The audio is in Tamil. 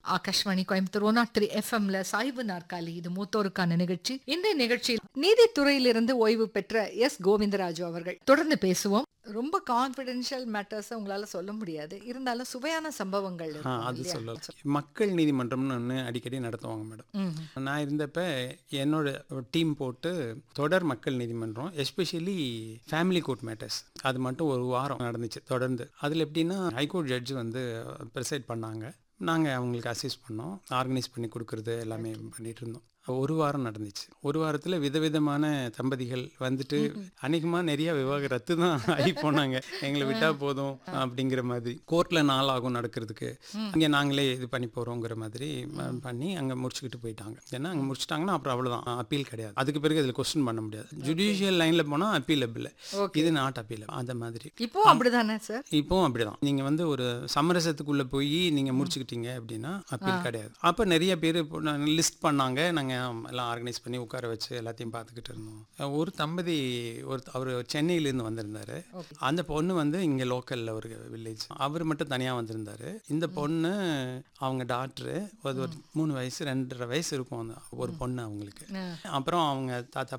Akashvani Coimbatore one nought three எஃப்எம்ல சாய்வு நாற்காலி இது மூத்தோருக்கான நிகழ்ச்சி இந்த நிகழ்ச்சியில் நீதித்துறையிலிருந்து ஓய்வு பெற்ற எஸ் கோவிந்தராஜு அவர்கள் தொடர்ந்து பேசுவோம் ரொம்ப கான்பிடென்ஷியல் மேட்டர்ஸ் உங்களால சொல்ல முடியாது இருந்தாலும் சுவையான சம்பவங்கள் ஆ இருக்கும் அது இல்லையா? சொல்லலாம் மக்கள் நீதிமன்றம்னு ஒன்று அடிக்கடி நடத்துவாங்க மேடம் ம். நான் இருந்தப்ப என்னோட டீம் போட்டு தொடர் மக்கள் நீதிமன்றம் எஸ்பெஷலி ஃபேமிலி கோர்ட் மேட்டர்ஸ் அது மட்டும் ஒரு வாரம் நடந்துச்சு தொடர்ந்து அதில் எப்படின்னா ஹைகோர்ட் ஜட்ஜ் வந்து ப்ரிசைட் பண்ணாங்க நாங்கள் அவங்களுக்கு அசிஸ்ட் பண்ணோம் ஆர்கனைஸ் பண்ணி கொடுக்குறது எல்லாமே பண்ணிட்டு இருந்தோம் ஒரு வாரம் நடந்துச்சு ஒரு வாரத்தில் விதவிதமான தம்பதிகள் வந்துட்டு அநேகமாக நிறைய விவாகரத்து தான் ஆகி போனாங்க எங்களை விட்டா போதும் அப்படிங்கிற மாதிரி கோர்ட்டில் நாள் ஆகும் நடக்கிறதுக்கு இங்கே நாங்களே இது பண்ணி போகிறோங்கிற மாதிரி ம- பண்ணி அங்கே முடிச்சுக்கிட்டு போயிட்டாங்க ஏன்னா அங்கே முடிச்சிட்டாங்கன்னா அப்புறம் அவ்வளோதான் அப்பீல் கிடையாது அதுக்கு பிறகு அதில் கொஸ்டின் பண்ண முடியாது ஜுடிஷியல் லைனில் போனால் அப்பீலபிள் இது நாட் அப்பீல் அந்த மாதிரி இப்போ அப்படிதானே சார் இப்போவும் அப்படிதான் நீங்க வந்து ஒரு சமரசத்துக்குள்ள போய் நீங்க முடிச்சுக்கிட்டீங்க அப்படின்னா அப்பீல் கிடையாது அப்ப நிறைய பேர் லிஸ்ட் பண்ணாங்க நாங்க எல்லாம் ஆர்கனைஸ் பண்ணி உட்கார வச்சு எல்லாத்தையும் பார்த்துக்கிட்டு இருந்தோம் ஒரு தம்பதி ஒரு அவர் சென்னையிலேருந்து வந்திருந்தாரு அந்த பொண்ணு வந்து இங்க லோக்கல்ல ஒரு வில்லேஜ் அவர் மட்டும் தனியா வந்திருந்தாரு இந்த பொண்ணு அவங்க டாக்டரு அது ஒரு மூணு வயசு ரெண்டரை வயசு இருக்கும் அந்த ஒரு பொண்ணு அவங்களுக்கு அப்புறம் அவங்க தாத்தா